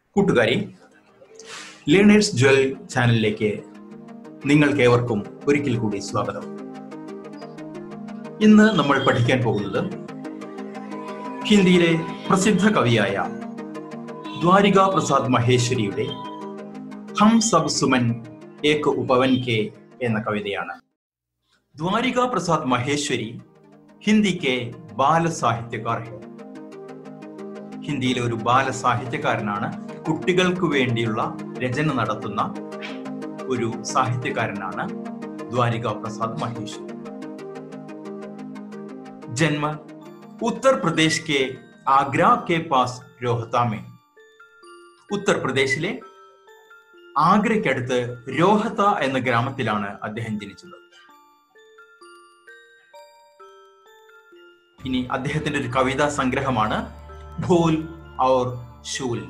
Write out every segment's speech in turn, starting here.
കൂട്ടുകാരി learners jewel ചാനലിലേക്ക് നിങ്ങൾക്കേവർക്കും ഒരിക്കൽ കൂടി സ്വാഗതം ഇന്ന് നമ്മൾ പഠിക്കാൻ പോകുന്നത് ഹിന്ദിയിലെ പ്രസിദ്ധ കവിയായ ദ്വാരിക പ്രസാദ് മഹേശ്വരിയുടെ ഹം സബ് സുമൻ ഏക് ഉപവൻ കെ എന്ന കവിതയാണ് ദ്വാരിക പ്രസാദ് മഹേശ്വരി ഹിന്ദി കെ ബാലസാഹിത്യകാർ ഹെ ഹിന്ദിയിലെ ഒരു ബാലസാഹിത്യകാരനാണ് കുട്ടികൾക്ക് വേണ്ടിയുള്ള രചന നടത്തുന്ന ഒരു സാഹിത്യകാരനാണ് ദ്വാരിക പ്രസാദ് മഹേശ്വരി ജന്മ ഉത്തർപ്രദേശ് കെ ആഗ്ര കെ പാസ് രോഹത്താമേ ഉത്തർപ്രദേശിലെ ആഗ്രയ്ക്കടുത്ത് രോഹത്ത എന്ന ഗ്രാമത്തിലാണ് അദ്ദേഹം ജനിച്ചത് ഇനി അദ്ദേഹത്തിന്റെ ഒരു കവിതാ സംഗ്രഹമാണ് ഭൂൽ ഔർ ശൂൽ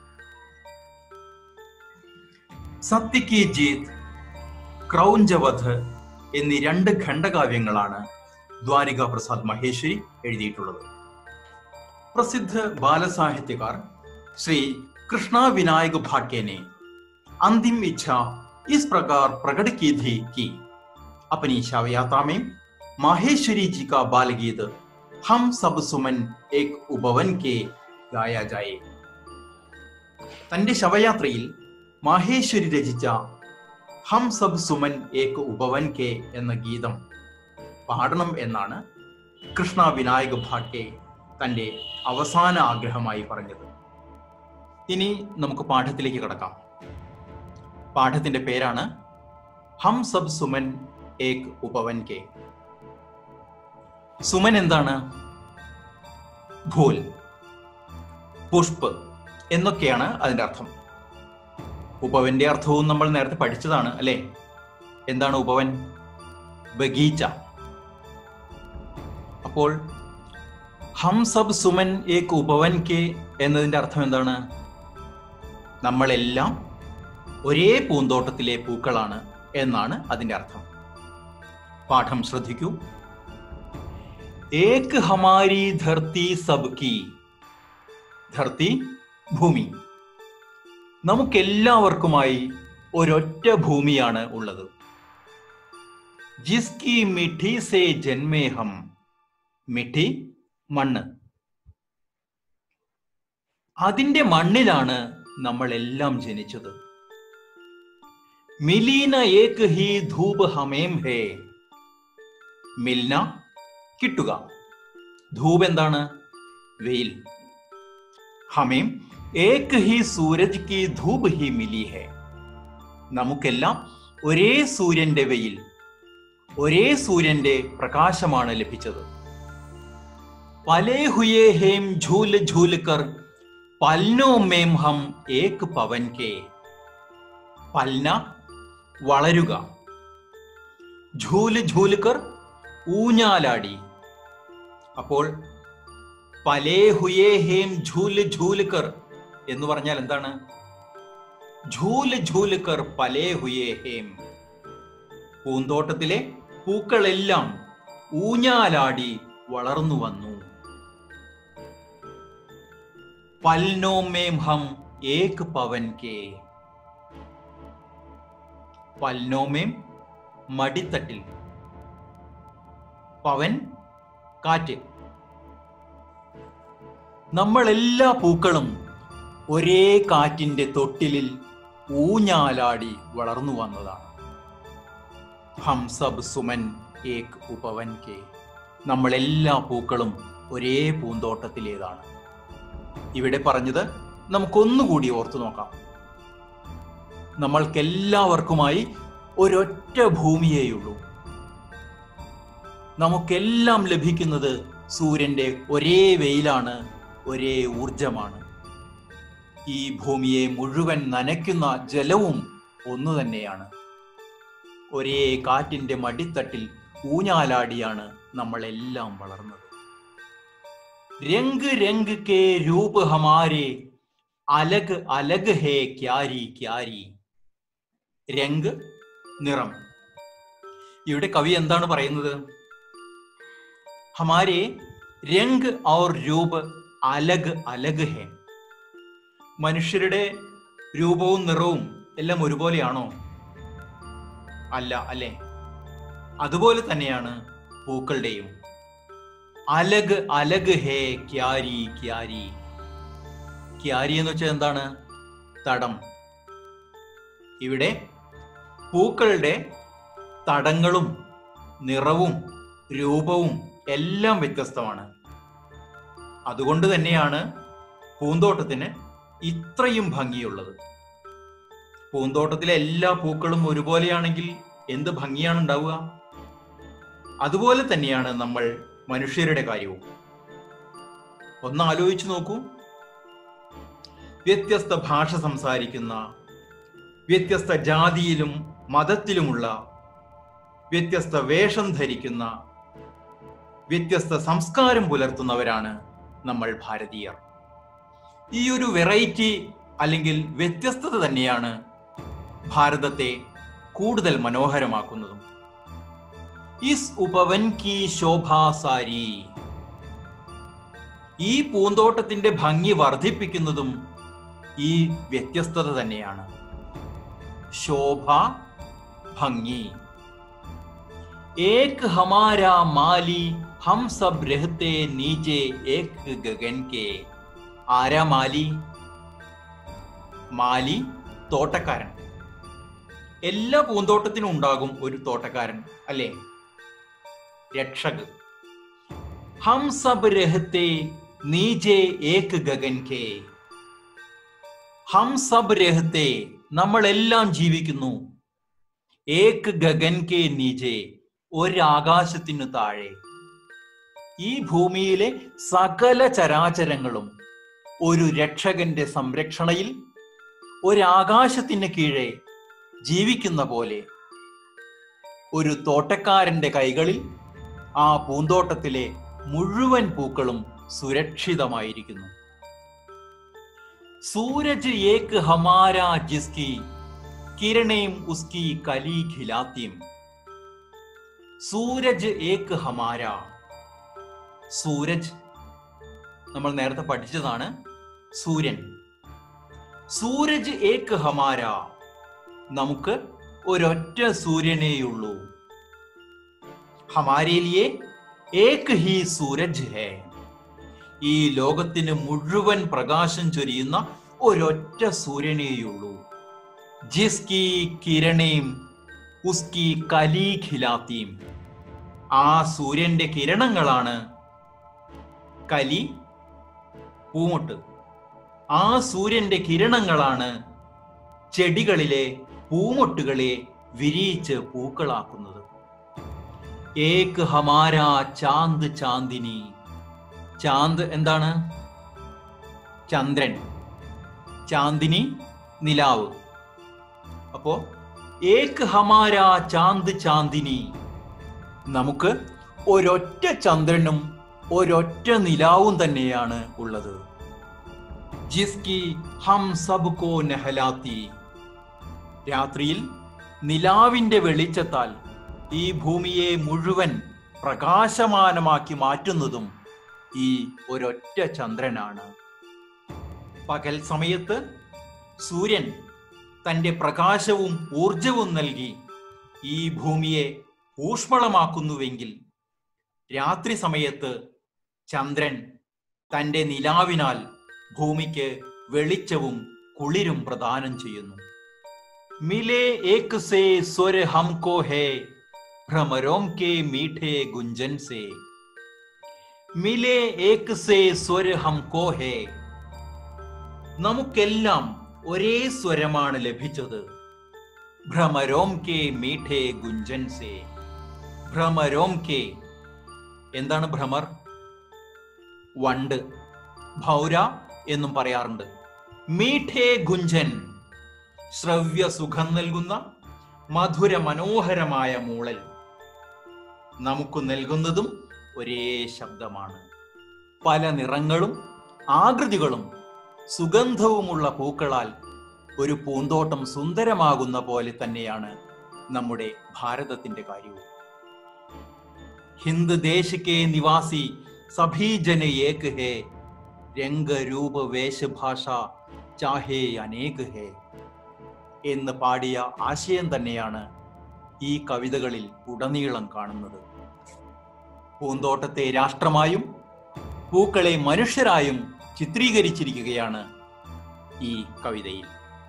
സത്യ കി ജീത് ക്രൗഞ്ചവധ് എന്നീ രണ്ട് ഖണ്ഡകാവ്യങ്ങളാണ് ദ്വാരിക പ്രസാദ് മഹേശ്വരി എഴുതിയിട്ടുള്ളത് പ്രസിദ്ധ ബാലസാഹിത്യകാർ ശ്രീ कृष्णा विनायक भाट्य ने अंतिम इच्छा इस प्रकार प्रकट की थी कि अपनी शवयात्रा में माहेश्वरी जी का बाल गीत हम सब सुमन एक ഉപവൻ കെ ഗായ ജായേ തന്റെ ശവയാത്രയിൽ മാഹേശ്വരി രചിച്ച ഹം സബ് സുമൻ ഏക് ഉപവൻ കെ എന്ന ഗീതം പാടണം എന്നാണ് കൃഷ്ണ വിനായക ഭാട്ടെ തന്റെ അവസാന ആഗ്രഹമായി പറഞ്ഞത് ഇനി നമുക്ക് പാഠത്തിലേക്ക് കടക്കാം പാഠത്തിന്റെ പേരാണ് ഹം സബ് സുമൻ ഏക് ഉപവൻ കെ സുമൻ എന്താണ് ഭൂൽ പുഷ്പ് എന്നൊക്കെയാണ് അതിന്റെ അർത്ഥം ഉപവന്റെ അർത്ഥവും നമ്മൾ നേരത്തെ പഠിച്ചതാണ് അല്ലെ എന്താണ് ഉപവൻ ബഗീച്ച അപ്പോൾ ഹം സബ് സുമൻ ഏക് ഉപവൻ കെ എന്നതിന്റെ അർത്ഥം എന്താണ് നമ്മളെല്ലാം ഒരേ പൂന്തോട്ടത്തിലെ പൂക്കളാണ് എന്നാണ് അതിന്റെ അർത്ഥം പാഠം ശ്രദ്ധിക്കൂ ഏക് ഹമാരി ധർത്തി സബ് കി ധർത്തി ഭൂമി നമുക്കെല്ലാവർക്കുമായി ഒരൊറ്റ ഭൂമിയാണ് ഉള്ളത് ജിസ്കി മിഠി സേ ജന്മേഹം മിഠി മണ്ണ് അതിന്റെ മണ്ണിലാണ് നമ്മൾ എല്ലാം ജനിച്ചത് മിലീന ഏക് ഹി ധൂപ് ഹമേം ഹേ മിൽന കിട്ടുക ധൂപ് എന്താണ് വെയിൽ ഹമേം ഏക് ഹി സൂരജ് കി ധൂപ് ഹി മിലി ഹേ നമുക്കെല്ലാം ഒരേ സൂര്യന്റെ വെയിൽ ഒരേ സൂര്യന്റെ പ്രകാശമാണ് ലഭിച്ചത് പലേ ഹുയേ ഹേം ഝൂൽ ഝൂൽ കർ പൽനോ മേം ഹം ഏക് പവൻ കെ പൽന വളരുക ഝൂല് ഝൂല് കർ ഊഞ്ഞാലാടി അപ്പോൾ പലേ ഹുയേ ഹേം ഝൂല് ഝൂല് കർ എന്ന് പറഞ്ഞാൽ എന്താണ് ഝൂല് ഝൂല് കർ പലേ ഹുയേ ഹേം പൂന്തോട്ടത്തിലെ പൂക്കളെല്ലാം ഊഞ്ഞാലാടി വളർന്നു വന്നു പൽനോ മേം ഹം ഏക് പവൻ കെ പൽനോമേം മടിത്തട്ടിൽ പവൻ കാറ്റ് നമ്മൾ എല്ലാ പൂക്കളും ഒരേ കാറ്റിന്റെ തൊട്ടിലിൽ ഊഞ്ഞാലാടി വളർന്നു വന്നതാണ് ഹം സബ് സുമൻ ഏക് ഉപവൻ കെ നമ്മൾ എല്ലാ പൂക്കളും ഒരേ പൂന്തോട്ടത്തിലേതാണ് ഇവിടെ പറഞ്ഞത് നമുക്കൊന്നുകൂടി ഓർത്തു നോക്കാം നമ്മൾക്കെല്ലാവർക്കുമായി ഒരൊറ്റ ഭൂമിയേയുള്ളൂ നമുക്കെല്ലാം ലഭിക്കുന്നത് സൂര്യന്റെ ഒരേ വെയിലാണ് ഒരേ ഊർജമാണ് ഈ ഭൂമിയെ മുഴുവൻ നനയ്ക്കുന്ന ജലവും ഒന്നു തന്നെയാണ് ഒരേ കാറ്റിന്റെ മടിത്തട്ടിൽ ഊഞ്ഞാലാടിയാണ് നമ്മളെല്ലാം വളർന്നത് രംഗ് രംഗ് കെ രൂപ് ഹമാരെ അലഗ് അലഗ് ഹേ ക്യാരി ക്യാരി രംഗ് നിറം ഇവിടെ കവി എന്താണ് പറയുന്നത് ഹമാരെ രംഗ് ഔർ രൂപ് അലഗ് അലഗ് ഹേ മനുഷ്യരുടെ രൂപവും നിറവും എല്ലാം ഒരുപോലെയാണോ അല്ല അല്ലേ അതുപോലെ തന്നെയാണ് പൂക്കളുടെയും അലഗ് അലഗ് ഹേ ക്യാരി ക്യാരി ക്യാരി എന്ന് വെച്ചാൽ എന്താണ് തടം ഇവിടെ പൂക്കളുടെ തടങ്ങളും നിറവും രൂപവും എല്ലാം വ്യത്യസ്തമാണ് അതുകൊണ്ട് തന്നെയാണ് പൂന്തോട്ടത്തിന് ഇത്രയും ഭംഗിയുള്ളത് പൂന്തോട്ടത്തിലെ എല്ലാ പൂക്കളും ഒരുപോലെയാണെങ്കിൽ എന്ത് ഭംഗിയാണ് ഉണ്ടാവുക അതുപോലെ തന്നെയാണ് നമ്മൾ മനുഷ്യരുടെ കാര്യവും ഒന്ന് ആലോചിച്ചു നോക്കൂ വ്യത്യസ്ത ഭാഷ സംസാരിക്കുന്ന വ്യത്യസ്ത ജാതിയിലും മതത്തിലുമുള്ള വ്യത്യസ്ത വേഷം ധരിക്കുന്ന വ്യത്യസ്ത സംസ്കാരം പുലർത്തുന്നവരാണ് നമ്മൾ ഭാരതീയർ ഈ ഒരു വെറൈറ്റി അല്ലെങ്കിൽ വ്യത്യസ്തത തന്നെയാണ് ഭാരതത്തെ കൂടുതൽ മനോഹരമാക്കുന്നതും ഇസ് ഉപവൻ കി ശോഭാസാരി ഈ പൂന്തോട്ടത്തിന്റെ ഭംഗി വർദ്ധിപ്പിക്കുന്നതും ഈ വ്യത്യസ്തത തന്നെയാണ് ശോഭ ഭംഗി ഏക് ഹമാര മാലി ഹം സബ് രഹത്തെ നീചെ ഏക് ഗഗൻ കെ ആരാ മാലി മാലി തോട്ടക്കാരൻ എല്ലാ പൂന്തോട്ടത്തിനും ഉണ്ടാകും ഒരു തോട്ടക്കാരൻ അല്ലേ രക്ഷക് ഹം സബ് രഹത്തെ നീജെ ഏക് ഗഗൻ കെ ഹം സബ് രഹത്തെ നമ്മളെല്ലാം ജീവിക്കുന്നു ഏക് ഗഗൻ കെ നീജെ ഒരാകാശത്തിനു താഴെ ഈ ഭൂമിയിലെ സകല ചരാചരങ്ങളും ഒരു രക്ഷകന്റെ സംരക്ഷണയിൽ ഒരാകാശത്തിന് കീഴെ ജീവിക്കുന്ന പോലെ ഒരു തോട്ടക്കാരന്റെ കൈകളിൽ ആ പൂന്തോട്ടത്തിലെ മുഴുവൻ പൂക്കളും സുരക്ഷിതമായിരിക്കുന്നു സൂരജ് ഏക് ഹമാര ജിസ്കി കിരണേം ഉസ്കി കലി ഖിലാത്തിയും സൂരജ് ഏക് ഹമാര സൂരജ് നമ്മൾ നേരത്തെ പഠിച്ചതാണ് സൂര്യൻ സൂരജ് ഏക് ഹമാര നമുക്ക് ഒരൊറ്റ സൂര്യനേയുള്ളൂ ഹമാരെ ലിയെ ഏക് ഹി സൂരജ് ഹേ ഈ ലോകത്തിന് മുഴുവൻ പ്രകാശം ചൊരിയുന്ന ഒരൊറ്റ സൂര്യനേയുള്ളൂ ജിസ്കി കിരണേം ഉസ്കി കലി ഖിലാത്തിയും ആ സൂര്യന്റെ കിരണങ്ങളാണ് കലി പൂമുട്ട് ആ സൂര്യന്റെ കിരണങ്ങളാണ് ചെടികളിലെ പൂമൊട്ടുകളെ വിരിയിച്ച് പൂക്കളാക്കുന്നത് ഏക് ഹമാര ചാന്ത് ചാന്ദിനി ചാന്ത് എന്താണ് ചന്ദ്രൻ ചാന്ദിനി നിലാവ് അപ്പോ ഏക് ഹമാര ചാന്ത് ചാന്ദിനി നമുക്ക് ഒരൊറ്റ ചന്ദ്രനും ഒരൊറ്റ നിലാവും തന്നെയാണ് ഉള്ളത് ജിസ്കി ഹം സബ് കോ നെഹലാത്തി രാത്രിയിൽ നിലാവിന്റെ വെളിച്ചത്താൽ ഈ ഭൂമിയെ മുഴുവൻ പ്രകാശമാനമാക്കി മാറ്റുന്നതും ഈ ഒരൊറ്റ ചന്ദ്രനാണ് പകൽ സമയത്ത് സൂര്യൻ തന്റെ പ്രകാശവും ഊർജവും നൽകി ഈ ഭൂമിയെ ഊഷ്മളമാക്കുന്നുവെങ്കിൽ രാത്രി സമയത്ത് ചന്ദ്രൻ തന്റെ നിലാവിനാൽ ഭൂമിക്ക് വെളിച്ചവും കുളിരും പ്രദാനം ചെയ്യുന്നു മിലേ ഏക് സേ സ്വര ഹംകോ ഹേ ഭ്രമരോം കെ മീഠേ ഗുഞ്ചൻ സേ മിലേ ഏക് സേ സ്വര ഹംകോ ഹേ നമുക്കെല്ലാം ഒരേ സ്വരമാണ് ലഭിച്ചത് ഭ്രമരോം കെ മീഠേ ഗുഞ്ചൻ സേ ഭ്രമരോം കെ എന്താണ് ഭ്രമർ വണ്ട് ഭൗര എന്നും പറയാറുണ്ട് മീഠേ ഗുഞ്ചൻ ശ്രവ്യ സുഖം നൽകുന്ന മധുര മനോഹരമായ മൂളൽ നമുക്ക് നൽകുന്നതും ഒരേ ശബ്ദമാണ് പല നിറങ്ങളും ആകൃതികളും സുഗന്ധവുമുള്ള പൂക്കളാൽ ഒരു പൂന്തോട്ടം സുന്ദരമാകുന്ന പോലെ തന്നെയാണ് നമ്മുടെ ഭാരതത്തിന്റെ കാര്യവും ഹിന്ദ് ദേശ് കെ നിവാസി സഭീ ജന ഏക് ഹേ രംഗ രൂപ വേഷഭാഷ ചാഹേ അനേക് ഹേ എന്ന് പാടിയ ആശയം തന്നെയാണ് ഈ കവിതകളിൽ ഉടനീളം കാണുന്നത് പൂന്തോട്ടത്തെ രാഷ്ട്രമായും പൂക്കളെ മനുഷ്യരായും ചിത്രീകരിച്ചിരിക്കുകയാണ് ഈ കവിതയിൽ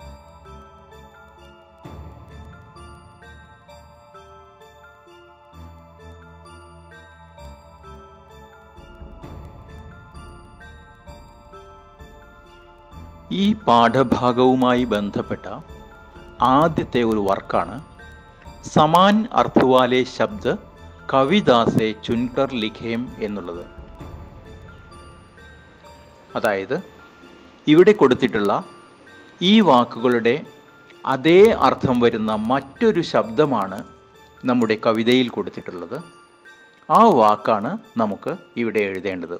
ഈ പാഠഭാഗവുമായി ബന്ധപ്പെട്ട ആദ്യത്തെ ഒരു വർക്കാണ് സമാൻ അർത്ഥവാലെ ശബ്ദ് കവിദാസെ ചുൻകർ ലിഖേം എന്നുള്ളത് അതായത് ഇവിടെ കൊടുത്തിട്ടുള്ള ഈ വാക്കുകളുടെ അതേ അർത്ഥം വരുന്ന മറ്റൊരു ശബ്ദമാണ് നമ്മുടെ കവിതയിൽ കൊടുത്തിട്ടുള്ളത് ആ വാക്കാണ് നമുക്ക് ഇവിടെ എഴുതേണ്ടത്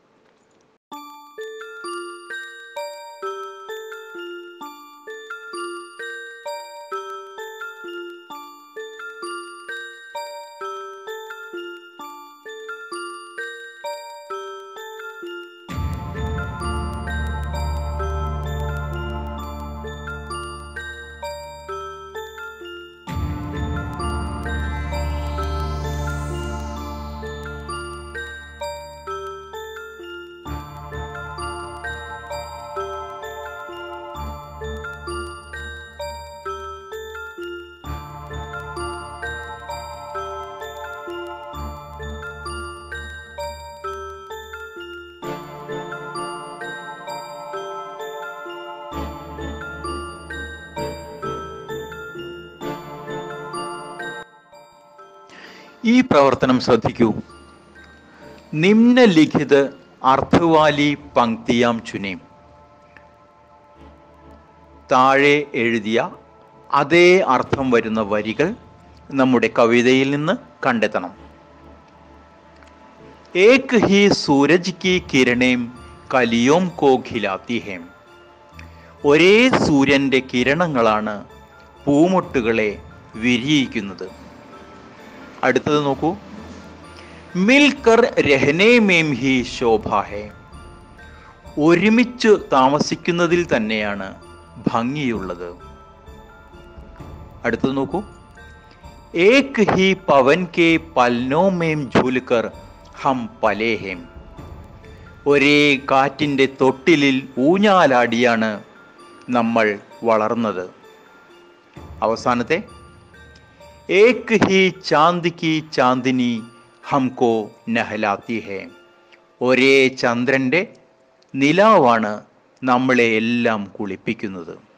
ഈ പ്രവർത്തനം ശ്രദ്ധിക്കൂ നിമ്നലിഖിത് അർത്ഥവാലി പങ്ക്തിയാം ചുനേം താഴെ എഴുതിയ അതേ അർത്ഥം വരുന്ന വരികൾ നമ്മുടെ കവിതയിൽ നിന്ന് കണ്ടെത്തണം ഏക് ഹി സൂരജ് കി കിരണേം കലിയോം കോ ഖിലാത്തി ഹേം ഒരേ സൂര്യന്റെ കിരണങ്ങളാണ് പൂമൊട്ടുകളെ വിരിയിക്കുന്നത് അടുത്തത് നോക്കൂ മിൽക്കർ രഹനെ മേം ഹി ശോഭ ഹേ ഒരുമിച്ച് താമസിക്കുന്നതിൽ തന്നെയാണ് ഭംഗിയുള്ളത് അടുത്തത് നോക്കൂ ഏക് ഹി പവൻ കെ പൽനോ മേം ഝൂൽക്കർ ഹം പലേഹേം ഒരേ കാറ്റിൻ്റെ തൊട്ടിലിൽ ഊഞ്ഞാലാടിയാണ് നമ്മൾ വളർന്നത് അവസാനത്തെ ഏക് ഹി ചാന്ദ് കി ചാന്ദിനി ഹംകോ നഹലാത്തി ഹേ ഒരേ ചന്ദ്രൻ്റെ നിലാവാണ് നമ്മളെ എല്ലാം കുളിപ്പിക്കുന്നത്